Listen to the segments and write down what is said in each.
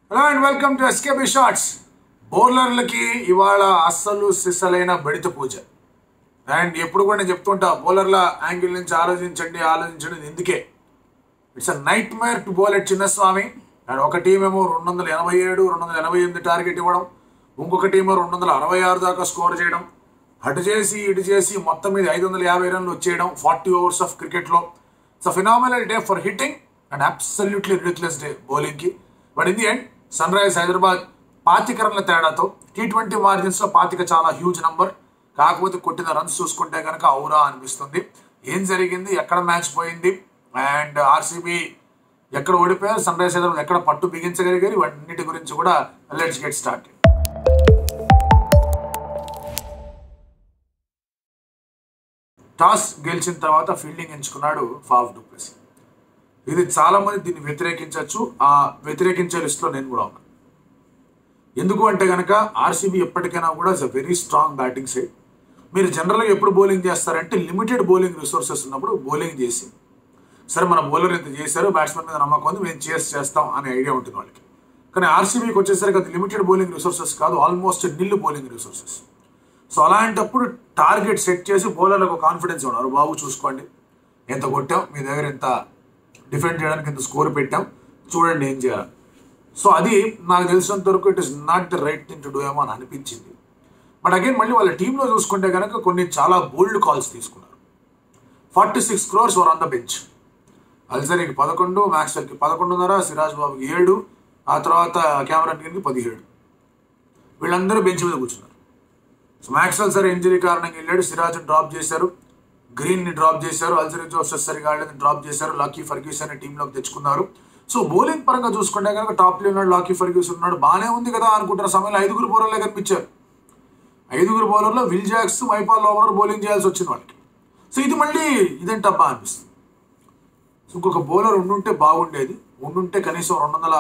hello and welcome to SKB shorts బౌలర్లకి ఇవాళ అస్సలు సిస్సలైన బడిత పూజ అండ్ ఎప్పుడు కూడా నేను చెప్తుంటా బౌలర్ల యాంగిల్ నుంచి ఆలోచించండి ఆలోచించండి ఎందుకే it's a nightmare to bowl at Chinnaswamy and ఒక టీం ఏమో రెండు వందల ఎనభై ఏడు రెండు వందల ఎనభై ఎనిమిది టార్గెట్ ఇవ్వడం ఇంకొక టీం రెండు వందల అరవై ఆరు దాకా స్కోర్ చేయడం అటు చేసి ఇటు చేసి మొత్తం మీద ఐదు వందల యాభై రన్లు వచ్చేయడం ఫార్టీ ఓవర్స్ ఆఫ్ క్రికెట్లో it's a phenomenal day for hitting and absolutely ridiculous day బౌలింగ్కి but in the end Sunrise Hyderabad పాతిక రన్ల తేడాతో టీ ట్వంటీ మార్జిన్స్లో పాతిక చాలా హ్యూజ్ నంబర్ కాకపోతే కొట్టిన రన్స్ చూసుకుంటే కనుక ఔరా అనిపిస్తుంది ఏం జరిగింది ఎక్కడ మ్యాచ్ పోయింది అండ్ ఆర్సీబీ ఎక్కడ ఓడిపోయారు సన్ రైజ్ హైదరాబాద్ ఎక్కడ పట్టు బిగించగలిగారు ఇవన్నిటి గురించి కూడా లెట్స్ గెట్ స్టార్ట్ టాస్ గెలిచిన తర్వాత ఫీల్డింగ్ ఎంచుకున్నాడు ఫాఫ్ డూప్లెస్ ఇది చాలా మంది దీన్ని వ్యతిరేకించవచ్చు ఆ వ్యతిరేకించే లిస్ట్లో నేను కూడా ఉన్నాను ఎందుకు అంటే కనుక ఆర్సీబీ ఎప్పటికైనా కూడా is a very strong batting side మీరు జనరల్గా ఎప్పుడు బౌలింగ్ చేస్తారంటే లిమిటెడ్ బౌలింగ్ రిసోర్సెస్ ఉన్నప్పుడు బౌలింగ్ చేసి సరే మన బౌలర్ ఎంత చేశారు బ్యాట్స్మెన్ మీద నమ్మకం ఉంది మేము చేసి చేస్తాం అనే ఐడియా ఉంటుంది వాళ్ళకి కానీ ఆర్సీబీకి వచ్చేసరికి అది లిమిటెడ్ బౌలింగ్ రిసోర్సెస్ కాదు almost nil bowling resources so అలాంటప్పుడు టార్గెట్ సెట్ చేసి బౌలర్లకు కాన్ఫిడెన్స్ ఉన్నారు బాబు చూసుకోండి ఎంత కొట్టాం మీ దగ్గర ఎంత డిఫెండ్ చేయడానికి ఎంత స్కోర్ పెట్టాం చూడండి ఏం చేయాలి సో అది నాకు తెలిసినంత వరకు it is not the right thing to do ఏమో అని అనిపించింది బట్ అగైన్ మళ్ళీ వాళ్ళ టీంలో చూసుకుంటే కనుక కొన్ని చాలా బోల్డ్ కాల్స్ తీసుకున్నారు forty six crores were on the bench అల్సరీకి పదకొండు మ్యాక్స్వెల్కి పదకొండున్నర సిరాజ్ బాబుకి ఏడు ఆ తర్వాత కెమెరాన్ గిన్కి పదిహేడు వీళ్ళందరూ బెంచ్ మీద కూర్చున్నారు సో మ్యాక్స్వెల్ సరే ఇంజరీ కారణంగా వెళ్ళాడు సిరాజ్ డ్రాప్ చేశారు గ్రీన్ని డ్రాప్ చేశారు అల్సరీ జోసెస్ సరిగా ఆడని డ్రాప్ చేశారు లాకీ ఫర్గ్యూస్ అనే టీంలోకి తెచ్చుకున్నారు సో బౌలింగ్ పరంగా చూసుకుంటే కనుక టాప్లో ఉన్నాడు లాకీ ఫర్గ్యూస్ ఉన్నాడు బాగానే ఉంది కదా అనుకుంటున్న సమయంలో ఐదుగురు బౌలర్లే కనిపించారు ఐదుగురు బౌలర్లో Will Jacks Mahipal over bowling చేయాల్సి వచ్చింది వాళ్ళకి సో ఇది మళ్ళీ ఇదేంటబ్బా అనిపిస్తుంది సో ఇంకొక బౌలర్ ఉండుంటే బాగుండేది ఉండుంటే కనీసం రెండు వందల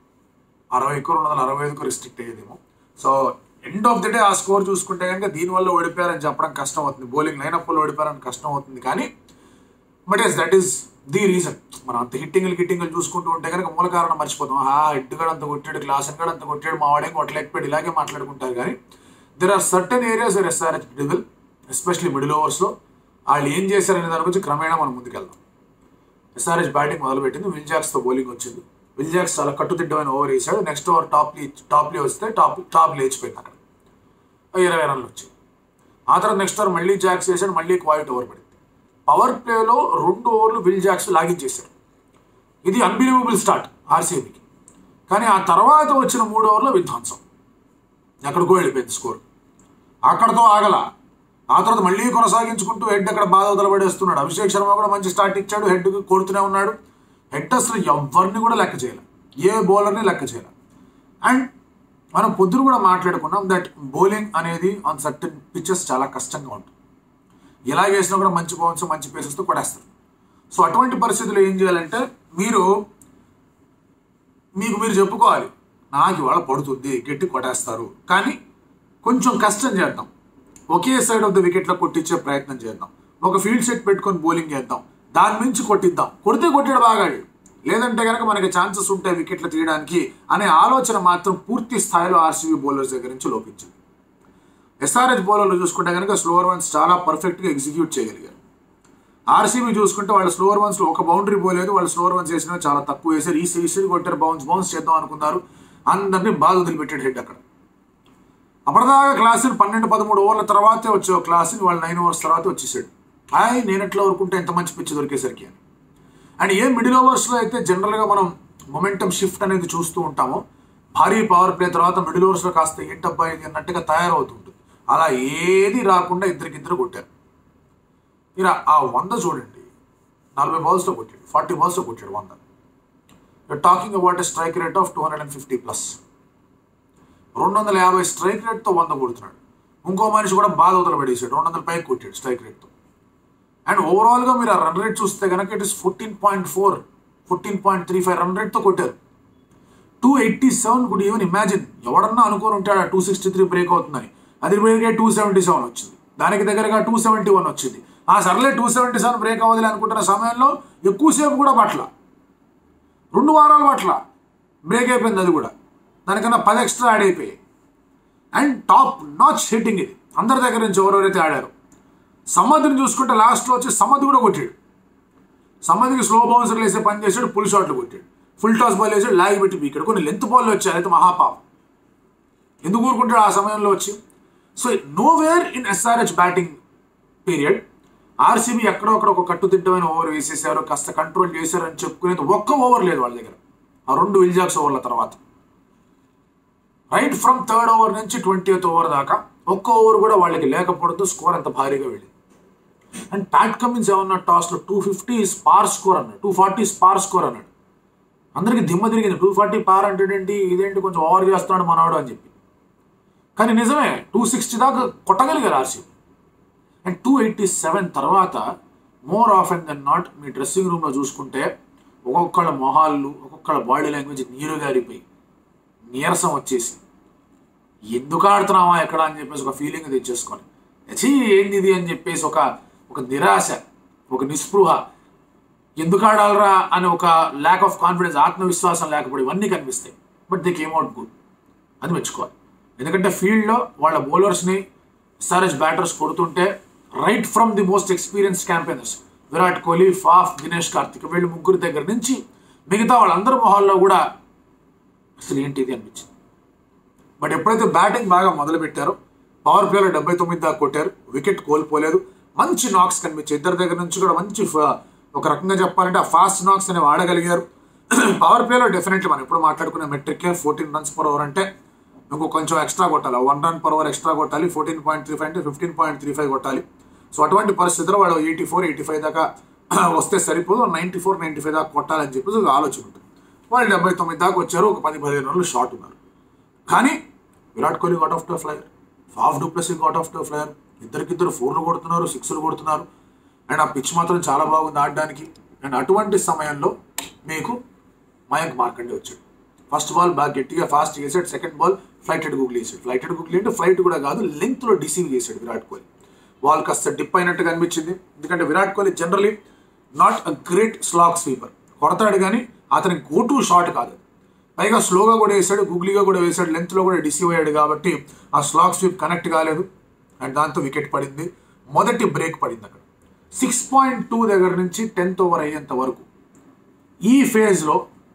అరవైకో రెండు వందల అరవై ఐదుకో రిస్ట్రిక్ట్ అయ్యేదేమో so end of the day ఆ స్కోర్ చూసుకుంటే కనుక దీనివల్ల ఓడిపోయారని చెప్పడం కష్టం అవుతుంది బౌలింగ్ లైనప్లో ఓడిపోయారని కష్టం అవుతుంది కానీ but yes that is the reason మనం అంత హిట్టింగ్లు గిట్టింగ్లు చూసుకుంటూ ఉంటే కనుక మూల కారణం మర్చిపోతాం ఆ హెడ్ గడ అంత కొట్టాడు క్లాస్ గడ అంత కొట్టాడు మా వాడేం కొట్టలేకపోయాడు ఇలాగే మాట్లాడుకుంటారు కానీ there are certain areas are SRH did well especially middle ఓవర్స్లో వాళ్ళు ఏం చేశారనే దాని గురించి క్రమేణా మనం ముందుకెళ్దాం ఎస్ఆర్హెచ్ బ్యాటింగ్ మొదలుపెట్టింది విల్ జాక్స్తో బౌలింగ్ వచ్చింది విల్ జాక్స్ చాలా కట్టుదిట్టమైన ఓవర్ వేసాడు నెక్స్ట్ ఓవర్ టాప్ టాప్లీ వస్తే టాప్ టాప్ లేచిపోయింది అక్కడ ఇరవై రన్లు వచ్చాయి ఆ తర్వాత నెక్స్ట్ ఓవర్ మళ్ళీ జాక్స్ వేసాడు మళ్ళీ క్వాయిట్ ఓవర్ పడింది పవర్ ప్లేలో రెండు ఓవర్లు విల్ జాక్స్ లాగించేశారు ఇది అన్బిలీవబుల్ స్టార్ట్ ఆర్సీబీకి కానీ ఆ తర్వాత వచ్చిన మూడు ఓవర్లో విధ్వంసం ఎక్కడికో వెళ్ళిపోయింది స్కోర్ అక్కడతో ఆగల ఆ తర్వాత మళ్ళీ కొనసాగించుకుంటూ హెడ్ అక్కడ బాధ వదలబడేస్తున్నాడు అభిషేక్ శర్మ కూడా మంచి స్టార్ట్ ఇచ్చాడు హెడ్ కొడుతూనే ఉన్నాడు హెడ్ అసలు ఎవరిని కూడా లెక్క చేయలే ఏ బౌలర్ని లెక్క చేయలే అండ్ మనం పొద్దున కూడా మాట్లాడుకున్నాం దట్ బౌలింగ్ అనేది ఆన్ సర్టన్ పిచ్చెస్ చాలా కష్టంగా ఉంటుంది ఎలా వేసినా కూడా మంచి బౌన్స్ మంచి పేసెస్తో కొడేస్తారు సో అటువంటి పరిస్థితుల్లో ఏం చేయాలంటే మీరు మీకు మీరు చెప్పుకోవాలి నాకు ఇవాళ పడుతుంది గట్టి కొట్టేస్తారు కానీ కొంచెం కష్టం చేద్దాం ఒకే సైడ్ ఆఫ్ ద వికెట్లో కొట్టించే ప్రయత్నం చేద్దాం ఒక ఫీల్డ్ సెట్ పెట్టుకొని బౌలింగ్ చేద్దాం దాని మించి కొట్టిద్దాం కొడితే కొట్టాడు బాగా లేదంటే కనుక మనకి ఛాన్సెస్ ఉంటాయి వికెట్లు తీయడానికి అనే ఆలోచన మాత్రం పూర్తి స్థాయిలో ఆర్సీబీ బౌలర్స్ దగ్గర నుంచి లోపించింది ఎస్ఆర్హెచ్ బౌలర్లు చూసుకుంటే కనుక స్లోవర్ వన్స్ చాలా పర్ఫెక్ట్గా ఎగ్జిక్యూట్ చేయగలిగారు ఆర్సీబీ చూసుకుంటే వాళ్ళు స్లోవర్ వన్స్లో ఒక బౌండరీ పోలేదు వాళ్ళు స్లోవర్ వన్స్ వేసినా చాలా తక్కువ వేసారు ఈ ఈసీ కొట్టారు బౌన్స్ బౌన్స్ చేద్దాం అనుకున్నారు అందరినీ బాగా వదిలిపెట్టాడు హెడ్ అక్కడ అప్పటిదాకా క్లాసుని పన్నెండు పదమూడు ఓవర్ల తర్వాతే వచ్చే క్లాసుని వాళ్ళు నైన్ ఓవర్స్ తర్వాత వచ్చేసాడు హాయ్ నేను ఎట్లా ఊరుకుంటే ఎంత మంచి పిచ్చి దొరికేసరికి అని అండ్ ఏ మిడిల్ ఓవర్స్లో అయితే జనరల్గా మనం మొమెంటం షిఫ్ట్ అనేది చూస్తూ ఉంటామో భారీ పవర్ ప్లే తర్వాత మిడిల్ ఓవర్స్లో కాస్త ఏంటబ్బా ఇది అన్నట్టుగా తయారవుతుంటుంది అలా ఏది రాకుండా ఇద్దరికిద్దరు కొట్టారు మీరు ఆ వంద చూడండి నలభై బాల్స్లో కొట్టాడు ఫార్టీ బాల్స్లో కొట్టాడు వంద you're talking about a strike rate of two hundred and fifty plus రెండు వందల యాభై స్ట్రైక్ రేట్తో వంద కొడుతున్నాడు ఇంకో మనిషి కూడా బాధ వదల పడేసాడు రెండు వందల పైకి కొట్టాడు స్ట్రైక్ రేట్తో అండ్ ఓవరాల్గా మీరు ఆ రన్ రేట్ చూస్తే కనుక it is fourteen point four fourteen point three five run రేట్తో కొట్టారు two eighty seven could even imagine ఎవడన్నా అనుకోని ఉంటాడు టూ సిక్స్టీ త్రీ బ్రేక్ అవుతుందని అది బ్రేక్ టూ సెవెంటీ సెవెన్ వచ్చింది దానికి దగ్గరగా టూ సెవెంటీ వన్ వచ్చింది ఆ సర్లే టూ సెవెంటీ సెవెన్ బ్రేక్ అవ్వదులే అనుకుంటున్న సమయంలో ఎక్కువసేపు కూడా పట్ల రెండు వారాల పట్ల బ్రేక్ అయిపోయింది అది కూడా దానికన్నా పది ఎక్స్ట్రా యాడ్ అయిపోయాయి అండ్ టాప్ నాచ్ హిట్టింగ్ ఇది అందరి దగ్గర నుంచి ఎవరెవరైతే ఆడారు సమధిని చూసుకుంటే లాస్ట్లో వచ్చి సమధి కూడా కొట్టాడు సమధికి స్లో బౌన్సర్లు వేసే పని చేశాడు ఫుల్ షాట్లు కొట్టాడు ఫుల్ టాస్ బాల్ వేసాడు లాగి పెట్టి పీకాడు కొన్ని లెంత్ బాల్ వచ్చాయి అయితే మహాపాపం ఎందుకు ఊరుకుంటాడు ఆ సమయంలో వచ్చి so nowhere in SRH batting period RCB ఎక్కడో అక్కడ ఒక కట్టుదిట్టమైన ఓవర్ వేసేసారు కాస్త కంట్రోల్ చేశారు అని చెప్పుకునేది ఒక్క ఓవర్ లేదు వాళ్ళ దగ్గర ఆ రెండు విల్జాక్స్ ఓవర్ల తర్వాత రైట్ ఫ్రమ్ థర్డ్ ఓవర్ నుంచి ట్వంటీ ఓవర్ దాకా ఒక్క ఓవర్ కూడా వాళ్ళకి లేకపోవడంతో స్కోర్ అంత భారీగా వెళ్ళింది అండ్ ప్యాట్ కమిన్స్ ఏమన్నా టాస్లో టూ ఫిఫ్టీ స్పార్ స్కోర్ అన్నాడు టూ ఫార్టీ స్పార్ స్కోర్ అన్నాడు అందరికీ దిమ్మ తిరిగింది టూ ఫార్టీ పార్ అంటే ఏంటి ఇదేంటి కొంచెం ఓవర్ చేస్తున్నాడు మనవాడు అని చెప్పి కానీ నిజమే టూ సిక్స్టీ దాకా కొట్టగలిగారు RCB and two eighty seven తర్వాత more off and then not మీ డ్రెస్సింగ్ రూమ్లో చూసుకుంటే ఒక్కొక్కళ్ళ మొహాళ్ళు ఒక్కొక్కళ్ళ బాడీ లాంగ్వేజ్ నీరు గారిపోయి నీరసం వచ్చేసి ఎందుకు ఆడుతున్నావా ఎక్కడ అని చెప్పేసి ఒక ఫీలింగ్ తెచ్చేసుకొని చీ ఏంది ఇది అని చెప్పేసి ఒక ఒక నిరాశ ఒక నిస్పృహ ఎందుకు ఆడాలరా అని ఒక ల్యాక్ ఆఫ్ కాన్ఫిడెన్స్ ఆత్మవిశ్వాసం లేకపోతే ఇవన్నీ కనిపిస్తాయి but they came out good అది మెచ్చుకోవాలి ఎందుకంటే ఫీల్డ్లో వాళ్ళ బౌలర్స్ని ఎస్ఆర్హెచ్ బ్యాటర్స్ కొడుతుంటే right from the most experienced campaigners Virat Kohli Faf Dinesh Karthik వీళ్ళు ముగ్గురు దగ్గర నుంచి మిగతా వాళ్ళందరి మొహాల్లో కూడా అసలు ఏంటి ఇది అనిపించింది బట్ ఎప్పుడైతే బ్యాటింగ్ బాగా మొదలు పెట్టారో పవర్ ప్లేలో డెబ్బై తొమ్మిది దాకా కొట్టారు వికెట్ కోల్పోలేదు మంచి నాక్స్ కనిపించాయి ఇద్దరి దగ్గర నుంచి కూడా మంచి ఫ- ఒక రకంగా చెప్పాలంటే ఆ ఫాస్ట్ నాక్స్ అనేవి ఆడగలిగారు పవర్ ప్లేలో డెఫినెట్లీ మనం ఎప్పుడు మాట్లాడుకునే metric fourteen runs per over అంటే ఇంకో కొంచెం ఎక్స్ట్రా కొట్టాలి one run per over extra కొట్టాలి ఫోర్టీన్ పాయింట్ త్రీ ఫైవ్ అంటే ఫిఫ్టీన్ పాయింట్ త్రీ ఫైవ్ కొట్టాలి సో అటువంటి పరిస్థితుల్లో వాడు ఎయిటీ ఫోర్ ఎయిటీ ఫైవ్ దాకా వస్తే సరిపోదు నైంటీ ఫోర్ నైంటీ ఫైవ్ దాకా కొట్టాలని చెప్పేసి ఒక ఆలోచన ఉంటుంది వాళ్ళు డెబ్బై తొమ్మిది దాకా వచ్చారు ఒక పది పదిహేను రన్లు షార్ట్ ఉన్నారు కానీ Virat Kohli got off to flyer Faf du Plessis got off to flyer ఇద్దరికిద్దరు ఫోర్లు కొడుతున్నారు సిక్స్లు కొడుతున్నారు అండ్ ఆ పిచ్ మాత్రం చాలా బాగుంది ఆడడానికి అండ్ అటువంటి సమయంలో మీకు మయాంక్ మార్కండే వచ్చాడు ఫస్ట్ బాల్ బాగా గట్టిగా ఫాస్ట్ చేసాడు సెకండ్ బాల్ ఫ్లైటెడ్ గూగుల్ వేసాడు ఫ్లైటెడ్ గూగుల్ అంటే ఫ్లైట్ కూడా కాదు లెంగ్త్లో డిసీవ్ చేశాడు విరాట్ కోహ్లీ బాల్ కాస్త డిప్ అయినట్టుగా అనిపించింది ఎందుకంటే Virat Kohli generally not a great slog sweeper కొడతాడు కానీ అతని గో టు షాట్ కాదు పైగా స్లోగా కూడా వేసాడు గూగ్లీగా కూడా వేసాడు లెంత్లో కూడా డిసీవ్ అయ్యాడు కాబట్టి ఆ స్లాగ్ స్వీప్ కనెక్ట్ కాలేదు అండ్ దాంతో వికెట్ పడింది మొదటి బ్రేక్ పడింది అక్కడ సిక్స్ పాయింట్ టూ దగ్గర నుంచి టెన్త్ ఓవర్ అయ్యేంత వరకు ఈ ఫేజ్లో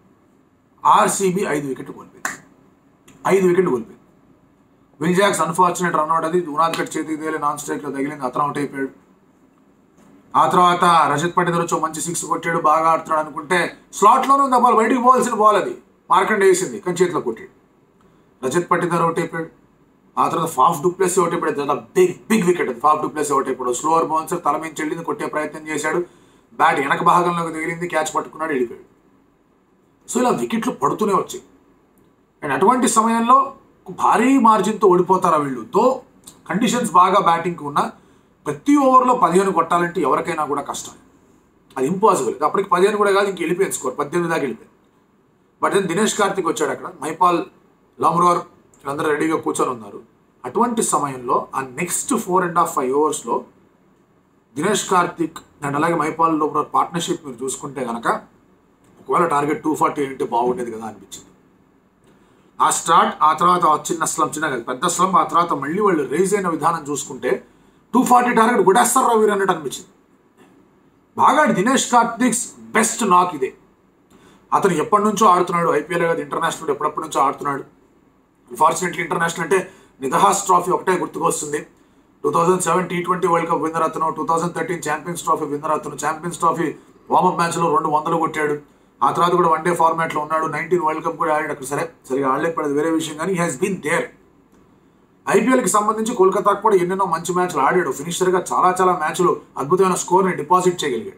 ఆర్సీబీ ఐదు వికెట్లు కోల్పోయింది ఐదు వికెట్లు కోల్పోయింది విల్ జాక్స్ అన్ఫార్చునేట్ రన్అట్ అది ఉనాద్ కట్ చేతికి తేలి నాన్ స్ట్రైక్లో తగిలింది అతను అవుట్ అయిపోయాడు ఆ తర్వాత రజత్ పటేదర్ వచ్చి ఓ మంచి సిక్స్ కొట్టాడు బాగా ఆడుతున్నాడు అనుకుంటే స్లాట్లోనే ఉంది ఆ బాల్ బయటికి పోవాల్సిన బాల్ అది మార్కండ్ వేసింది కానీ చేతిలో కొట్టాడు రజత్ పటేదర్ అవుట్ అయిపోయాడు ఆ తర్వాత ఫాఫ్ డూప్లెస్ అవుట్ అయిపోయాడు చాలా బిగ్ బిగ్ వికెట్ అది ఫాఫ్ డూప్లెస్ అవుట్ అయిపోయాడు స్లోవర్ బౌన్సర్ తల మీద చెల్లింది కొట్టే ప్రయత్నం చేశాడు బ్యాట్ వెనక భాగంలోకి తగిలింది క్యాచ్ పట్టుకున్నాడు వెళ్ళిపోయాడు సో ఇలా వికెట్లు పడుతూనే వచ్చాయి అండ్ అటువంటి సమయంలో భారీ మార్జిన్తో ఓడిపోతారా వీళ్ళు తో కండిషన్స్ బాగా బ్యాటింగ్కి ఉన్న ప్రతి ఓవర్లో పదిహేను కొట్టాలంటే ఎవరికైనా కూడా కష్టం అది ఇంపాసిబుల్ అప్పటికి పదిహేను కూడా కాదు ఇంక వెళ్ళిపోయింది స్కోర్ పద్దెనిమిది దాకా వెళ్ళిపోయింది బట్ దెన్ దినేష్ కార్తిక్ వచ్చాడు అక్కడ మైపాల్ లామ్రోర్ వీళ్ళందరూ రెడీగా కూర్చొని ఉన్నారు అటువంటి సమయంలో ఆ next four and half five ఓవర్స్లో దినేష్ కార్తిక్ అండ్ అలాగే మైపాల్ లోపల పార్ట్నర్షిప్ మీరు చూసుకుంటే కనుక ఒకవేళ టార్గెట్ టూ ఫార్టీ అంటే బాగుండేది కదా అనిపించింది ఆ స్టార్ట్ ఆ తర్వాత ఆ చిన్న స్లం చిన్న కాదు, పెద్ద స్లం ఆ తర్వాత మళ్ళీ వాళ్ళు రేజ్ అయిన విధానం చూసుకుంటే టూ ఫార్టీ టార్గెట్ కొట్టేస్తారు రా వీరు అన్నట్టు అనిపించింది బాగా దినేష్ కార్తిక్స్ బెస్ట్ నాక్ ఇదే అతను ఎప్పటి నుంచో ఆడుతున్నాడు ఐపీఎల్ కాదు ఇంటర్నేషనల్ ఎప్పుడప్పటి నుంచో ఆడుతున్నాడు అన్ఫార్చునేట్లీ ఇంటర్నేషనల్ అంటే నిదహాస్ ట్రాఫీ ఒకటే గుర్తుకొస్తుంది two thousand seven T twenty world cup winner అతను two thousand thirteen champions trophy winner అతను ఛాంపియన్స్ ట్రాఫీ వార్మప్ మ్యాచ్లో రెండు వందలు కొట్టాడు ఆ తర్వాత కూడా వన్ డే ఫార్మాట్లో ఉన్నాడు నైన్టీన్ వరల్డ్ కప్ కూడా ఆడాడు అక్కడ సరే సరిగా ఆడలేకపోయాడు వేరే విషయం కానీ హ్యాస్ బీన్ దేర్ ఐపీఎల్కి సంబంధించి కోల్కతాకు కూడా ఎన్నెన్నో మంచి మ్యాచ్లు ఆడాడు ఫినిషర్గా చాలా చాలా మ్యాచ్లు అద్భుతమైన స్కోర్ని డిపాజిట్ చేయగలిగాడు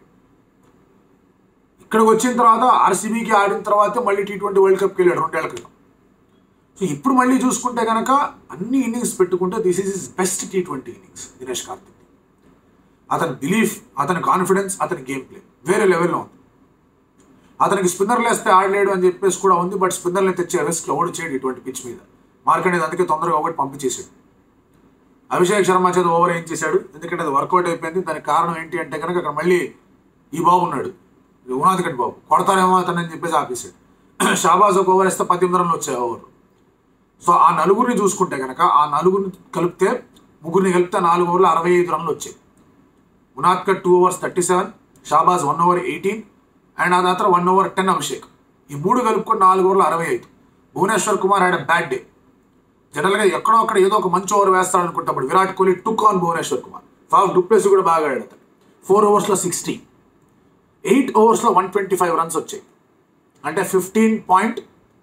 ఇక్కడికి వచ్చిన తర్వాత ఆర్సీబీకి ఆడిన తర్వాత మళ్ళీ టీ ట్వంటీ వరల్డ్ కప్కి వెళ్ళాడు రెండేళ్ల క్రితం సో ఇప్పుడు మళ్ళీ చూసుకుంటే కనుక అన్ని ఇన్నింగ్స్ పెట్టుకుంటే this is is best T twenty innings Dinesh Karthik అతని బిలీఫ్ అతని కాన్ఫిడెన్స్ అతని గేమ్ ప్లే వేరే లెవెల్లో ఉంది అతనికి స్పిన్నర్లు వేస్తే ఆడలేడు అని చెప్పేసి కూడా ఉంది బట్ స్పిన్నర్లు తెచ్చే రిస్క్ ఎవడు చేయడు ఇటువంటి పిచ్ మీద మార్కెట్ అందుకే తొందరగా ఒకటి పంపించేసాడు అభిషేక్ శర్మ చేత ఓవర్ ఏం చేశాడు ఎందుకంటే అది వర్కౌట్ అయిపోయింది దానికి కారణం ఏంటి అంటే కనుక అక్కడ మళ్ళీ ఈ బాబు ఉన్నాడు ఉనాథ్ కట్ బాబు కొడతారేమో అతను అని చెప్పేసి ఆపేసాడు షాబాజ్ ఒక ఓవర్ వేస్తే పద్దెనిమిది రన్లు వచ్చాయి ఓవర్ సో ఆ నలుగురిని చూసుకుంటే కనుక ఆ నలుగురిని కలిపితే ముగ్గురిని కలిపితే నాలుగు ఓవర్లు అరవై ఐదు రన్లు వచ్చాయి Unadkat two overs thirty seven Shahbaz one over eighteen and ఆ తర్వాత వన్ ఓవర్ టెన్ అభిషేక్ ఈ మూడు కలుపుకొని నాలుగు ఓవర్లు అరవై ఐదు Bhuvneshwar Kumar had bad day జనరల్గా ఎక్కడో అక్కడ ఏదో ఒక మంచి ఓవర్ వేస్తాడు అనుకుంటాడు Virat Kohli took on Bhuvneshwar Kumar Faf du Plessis కూడా బాగా ఆడాడు అతను ఫోర్ ఓవర్స్లో సిక్స్టీ ఎయిట్ ఓవర్స్లో వన్ ట్వంటీ ఫైవ్ రన్స్ వచ్చాయి అంటే fifteen point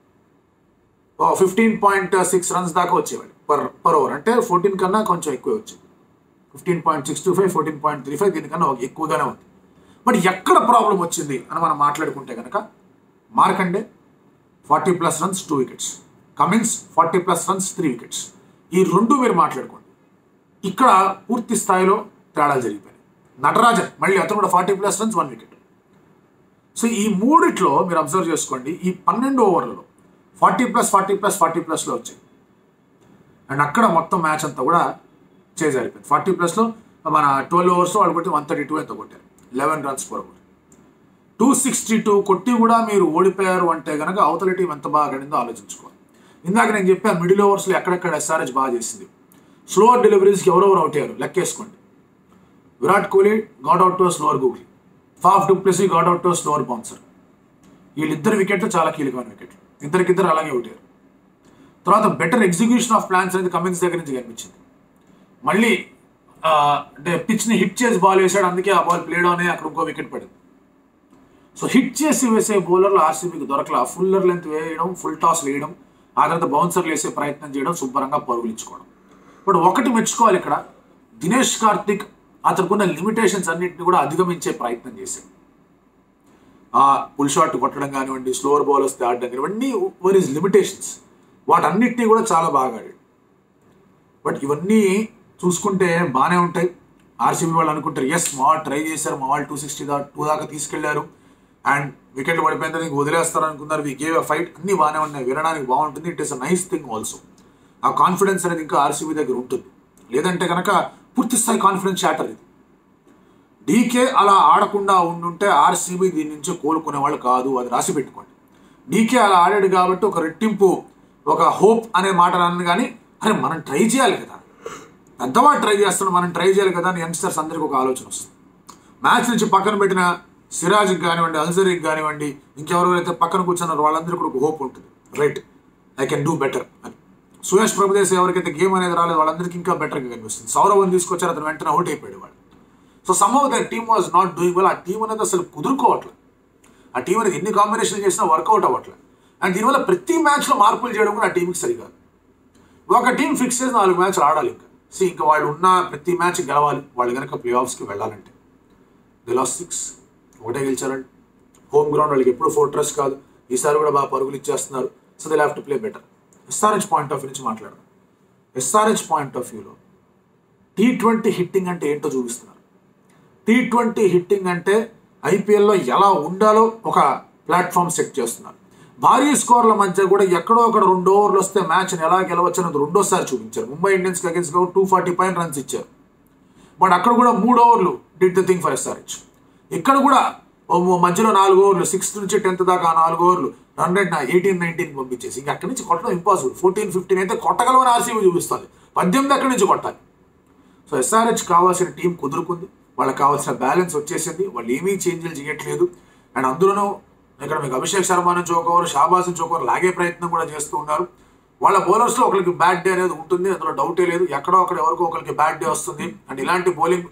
fifteen point six runs దాకా వచ్చేవాడు పర్ పర్ ఓవర్ అంటే ఫోర్టీన్ కన్నా కొంచెం ఎక్కువ వచ్చింది fifteen point six two five fourteen point three five దీనికన్నా ఒక ఎక్కువగానే ఉంది బట్ ఎక్కడ ప్రాబ్లం వచ్చింది అని మనం మాట్లాడుకుంటే కనుక Markande forty plus runs two wickets Cummins forty plus runs three wickets ఈ రెండు మీరు మాట్లాడుకోండి ఇక్కడ పూర్తి స్థాయిలో తేడాలు జరిగిపోయాయి నటరాజన్ మళ్ళీ అతను కూడా forty plus runs one wicket so ఈ మూడిట్లో మీరు అబ్జర్వ్ చేసుకోండి ఈ పన్నెండు ఓవర్లలో forty plus forty plus forty ప్లస్లో వచ్చాయి అండ్ అక్కడ మొత్తం మ్యాచ్ అంతా కూడా చేజారిపోయింది ఫార్టీ ప్లస్లో మన ట్వెల్వ్ ఓవర్స్లో వాళ్ళు కొట్టి వన్ థర్టీ టూ ఎంత కొట్టారు eleven runs per over two sixty two కొట్టి కూడా మీరు ఓడిపోయారు అంటే కనుక అవతల టీం ఎంత బాగా ఆడిందో ఆలోచించుకోవాలి ఇందాక నేను చెప్పాను మిడిల్ ఓవర్స్లో ఎక్కడెక్కడ ఎస్ఆర్హెచ్ బాగా చేసింది స్లోవర్ డెలివరీస్కి ఎవరెవరు అవుట్ అయ్యారు లెక్కేసుకోండి Virat Kohli got out to slower googly Faf du Plessis got out to slower bouncer వీళ్ళిద్దరు వికెట్లు చాలా కీలకమైన వికెట్లు ఇద్దరికిద్దరు అలాగే అవుతారు తర్వాత బెటర్ ఎగ్జిక్యూషన్ ఆఫ్ ప్లాన్స్ అనేది కమిన్స్ దగ్గర నుంచి కనిపించింది మళ్ళీ ఆ, అంటే పిచ్ని హిట్ చేసి బాల్ వేసాడు అందుకే ఆ బాల్ ప్లేడ్ అనే అక్కడ ఇంకో వికెట్ పడింది సో హిట్ చేసి వేసే బౌలర్లు ఆర్సీబీకి దొరకల ఫుల్లర్ లెంత్ వేయడం ఫుల్ టాస్ వేయడం ఆ తర్వాత బౌన్సర్లు వేసే ప్రయత్నం చేయడం శుభ్రంగా పరుగులు ఇచ్చుకోవడం బట్ ఒకటి మెచ్చుకోవాలి ఇక్కడ దినేష్ కార్తిక్ అతనుకున్న లిమిటేషన్స్ అన్నింటిని కూడా అధిగమించే ప్రయత్నం చేశాడు ఆ పుల్ షాట్ కొట్టడం కానివ్వండి స్లోవర్ బాల్ వస్తే ఆడడం కానివ్వండి వర్ ఇస్ లిమిటేషన్స్ వాటన్నిటినీ కూడా చాలా బాగా ఆడాడు బట్ ఇవన్నీ చూసుకుంటే బాగానే ఉంటాయి ఆర్సీబీ వాళ్ళు అనుకుంటారు ఎస్ మా వాళ్ళు ట్రై చేశారు మా వాళ్ళు టూ సిక్స్టీ దా టూ దాకా తీసుకెళ్లారు అండ్ వికెట్లు పడిపోయిన తర్వాత ఇంక వదిలేస్తారు అనుకున్నారు వి గేవ్ అ ఫైట్ అన్ని బాగానే ఉన్నాయి వినడానికి బాగుంటుంది it is a nice thing also ఆ కాన్ఫిడెన్స్ అనేది ఇంకా ఆర్సీబీ దగ్గర ఉంటుంది లేదంటే కనుక పూర్తి స్థాయి కాన్ఫిడెన్స్ షాటర్ ఇది డీకే అలా ఆడకుండా ఉండుంటే ఆర్సీబీ దీని నుంచి కోలుకునే వాళ్ళు కాదు అది రాసి పెట్టుకోండి డీకే అలా ఆడాడు కాబట్టి ఒక రెట్టింపు ఒక హోప్ అనే మాట అన్నాను కానీ అరే మనం ట్రై చేయాలి కదా పెద్దవాడు ట్రై చేస్తున్నాడు మనం ట్రై చేయాలి కదా అని యంగ్స్టర్స్ అందరికీ ఒక ఆలోచన వస్తుంది మ్యాచ్ నుంచి పక్కన పెట్టిన సిరాజ్కి కానివ్వండి అల్జరీకి కానివ్వండి ఇంకెవరెవరైతే పక్కన కూర్చున్నారో వాళ్ళందరికీ కూడా ఒక హోప్ ఉంటుంది right I can do better అని సుయేష్ ప్రభుదేశ్ ఎవరికైతే గేమ్ అనేది రాలేదు వాళ్ళందరికీ ఇంకా బెటర్గా కనిపిస్తుంది సౌరవ్ని తీసుకొచ్చారు అతను వెంటనే అవుట్ అయిపోయాడు వాడు so some of the team was not doing well ఆ టీం అనేది అసలు కుదురుకోవట్లేదు ఆ టీం అనేది ఎన్ని కాంబినేషన్ చేసినా వర్కౌట్ అవ్వట్లేదు అండ్ దీనివల్ల ప్రతి మ్యాచ్లో మార్పులు చేయడం కూడా ఆ టీంకి సరికాదు ఒక టీం ఫిక్స్ చేసి నాలుగు మ్యాచ్లు ఆడాలి ఇంకా సో ఇంకా వాళ్ళు ఉన్న ప్రతి మ్యాచ్ గెలవాలి వాళ్ళు కనుక ప్లే ఆఫ్స్కి వెళ్ళాలంటే ది లాస్ట్ సిక్స్ ఒకటే గెలిచారండి హోమ్ గ్రౌండ్ వాళ్ళకి ఎప్పుడు ఫోర్ట్రెస్ కాదు ఈసారి కూడా బాగా పరుగులు ఇచ్చేస్తున్నారు so they have to play better SRH point of view నుంచి మాట్లాడదాం ఎస్ఆర్హెచ్ పాయింట్ ఆఫ్ వ్యూలో టీ ట్వంటీ హిట్టింగ్ అంటే ఏంటో చూపిస్తున్నారు టీ ట్వంటీ హిట్టింగ్ అంటే ఐపీఎల్లో ఎలా ఉండాలో ఒక ప్లాట్ఫామ్ సెట్ చేస్తున్నారు భారీ స్కోర్ల మధ్య కూడా ఎక్కడో అక్కడ రెండు ఓవర్లు వస్తే మ్యాచ్ని ఎలా గెలవచ్చు అనేది రెండోసారి చూపించారు ముంబై ఇండియన్స్కి అగేన్స్గా టూ ఫార్టీ పైన రన్స్ ఇచ్చారు బట్ అక్కడ కూడా మూడు ఓవర్లు did the thing for SRH ఇక్కడ కూడా ఓ మూ- మధ్యలో నాలుగు ఓవర్లు సిక్స్త్ నుంచి టెన్త్ దాకా ఆ నాలుగు ఓవర్లు రన్ రేట్ ఎయిటీన్ నైన్టీన్ పంపించేసి ఇంకా అక్కడి నుంచి కొట్టడం ఇంపాసిబుల్ ఫోర్టీన్ ఫిఫ్టీన్ అయితే కొట్టగలమని ఆర్సీబీ చూపిస్తుంది పద్దెనిమిది అక్కడి నుంచి కొట్టాలి సో ఎస్ఆర్హెచ్ కావాల్సిన టీం కుదురుకుంది వాళ్ళకి కావాల్సిన బ్యాలెన్స్ వచ్చేసింది వాళ్ళు ఏమీ చేంజ్లు చేయట్లేదు అండ్ అందులోనూ ఇక్కడ మీకు అభిషేక్ శర్మ నుంచి ఒక ఓవర్ షాబాజ్ నుంచి ఒక ఓవర్ లాగే ప్రయత్నం కూడా చేస్తూ ఉన్నారు వాళ్ళ బౌలర్స్లో ఒకరికి బ్యాడ్ డే అనేది ఉంటుంది అందులో డౌటే లేదు ఎక్కడో అక్కడ ఎవరికో ఒకరికి బ్యాడ్ డే వస్తుంది అండ్ ఇలాంటి బౌలింగ్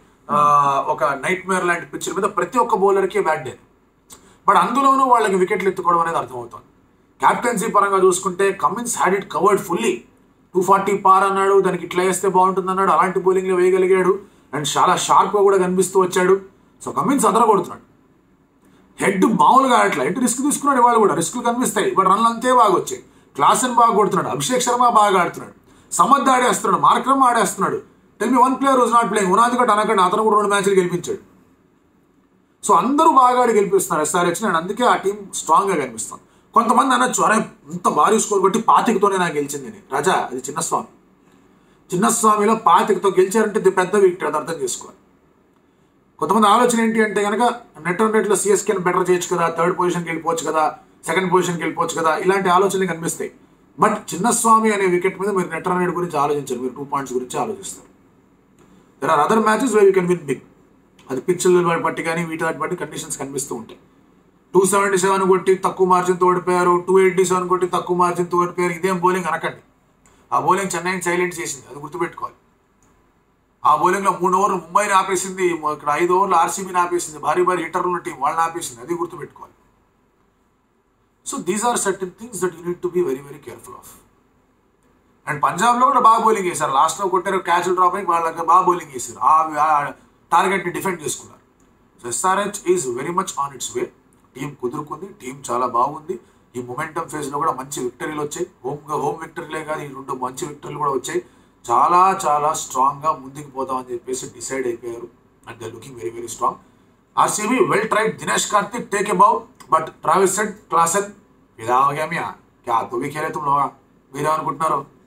ఒక నైట్ మేర్ లాంటి పిచ్చర్ మీద ప్రతి ఒక్క బౌలర్కి బ్యాడ్ డే బట్ అందులోనూ వాళ్ళకి వికెట్లు ఎత్తుకోవడం అనేది అర్థమవుతుంది క్యాప్టెన్సీ పరంగా చూసుకుంటే Cummins had it covered fully two forty par అన్నాడు దానికి ఇట్లా వేస్తే బాగుంటుంది అన్నాడు అలాంటి బౌలింగ్లో వేయగలిగాడు అండ్ చాలా షార్ప్గా కూడా కనిపిస్తూ వచ్చాడు సో కమిన్స్ అదరగొడుతున్నాడు హెడ్ మామూలుగా అట్లా హెడ్ రిస్క్ తీసుకున్నాడు వాళ్ళు కూడా రిస్క్లు కనిపిస్తాయి బట్ రన్లు అంతే బాగా వచ్చాయి క్లాసన్ బాగా కొడుతున్నాడు అభిషేక్ శర్మ బాగా ఆడుతున్నాడు సమర్థ్ ఆడేస్తున్నాడు మార్క్రమ్ ఆడేస్తున్నాడు tell me one player was not playing ఉనాది కూడా అనకండి అతను కూడా రెండు మ్యాచ్లు గెలిపించాడు సో అందరూ బాగా ఆడి గెలిపిస్తున్నారు ఎస్ఆర్హెచ్ అండ్ అందుకే ఆ టీం స్ట్రాంగ్గా కనిపిస్తుంది కొంతమంది అనొచ్చు అరే ఇంత భారీ స్కోర్ కొట్టి పాతికతోనే నాకు గెలిచింది అని రాజా అది చిన్నస్వామి చిన్నస్వామిలో పాతికతో గెలిచారంటే ఇది పెద్ద విక్టరీ అది అర్థం చేసుకోవాలి కొంతమంది ఆలోచన ఏంటి అంటే కనుక నెట్ ఆన్ నెట్లో సిఎస్కేని బెటర్ చేయొచ్చు కదా థర్డ్ పొజిషన్కి వెళ్ళిపోవచ్చు కదా సెకండ్ పొజిషన్కి వెళ్ళిపోవచ్చు కదా ఇలాంటి ఆలోచనలు కనిపిస్తాయి బట్ చిన్నస్వామి అనే వికెట్ మీద మీరు నెట్ రన్ రేట్ గురించి ఆలోచించారు మీరు టూ పాయింట్స్ గురించి ఆలోచిస్తారు there are other matches way you can win big అది పిచ్చుల బట్టి కానీ వీటి వాటి బట్టి కండిషన్స్ కనిపిస్తూ ఉంటాయి టూ సెవెంటీ సెవెన్ కొట్టి తక్కువ మార్జిన్తో ఓడిపోయారు టూ ఎయిటీ సెవెన్ కొట్టి తక్కువ మార్జిన్తో ఓడిపోయారు ఇదేం బౌలింగ్ అనకండి ఆ బౌలింగ్ చెన్నైని సైలెంట్ చేసింది అది గుర్తుపెట్టుకోవాలి ఆ బౌలింగ్లో మూడు ఓవర్లు ముంబైని ఆపేసింది ఇక్కడ ఐదు ఓవర్లు ఆర్సీబీని ఆపేసింది భారీ భారీ హిట్టర్లు ఉన్న టీం వాళ్ళని ఆపేసింది అది గుర్తుపెట్టుకోవాలి so these are certain things that you need to be very very careful of and పంజాబ్లో కూడా బాగా బౌలింగ్ చేశారు లాస్ట్లో కొట్టారు క్యాచ్ డ్రాప్ అయ్యి వాళ్ళకి బాగా బౌలింగ్ చేశారు ఆ టార్గెట్ని డిఫెండ్ చేసుకున్నారు so SRH is very much on its way team కుదురుకుంది టీం చాలా బాగుంది ఈ మొమెంటం ఫేజ్లో కూడా మంచి విక్టరీలు వచ్చాయి హోమ్ హోమ్ విక్టరీలే కాదు ఈ రెండు మంచి విక్టరీలు కూడా వచ్చాయి చాలా చాలా స్ట్రాంగ్గా ముందుకు పోతామని చెప్పేసి డిసైడ్ అయిపోయారు and they looking very very strong RCB well tried Dinesh Karthik take a bow but Travis said Klaasen ఇదా हो गया मियाँ क्या तो भी खेले तुम लोग మీరేమనుకుంటున్నారు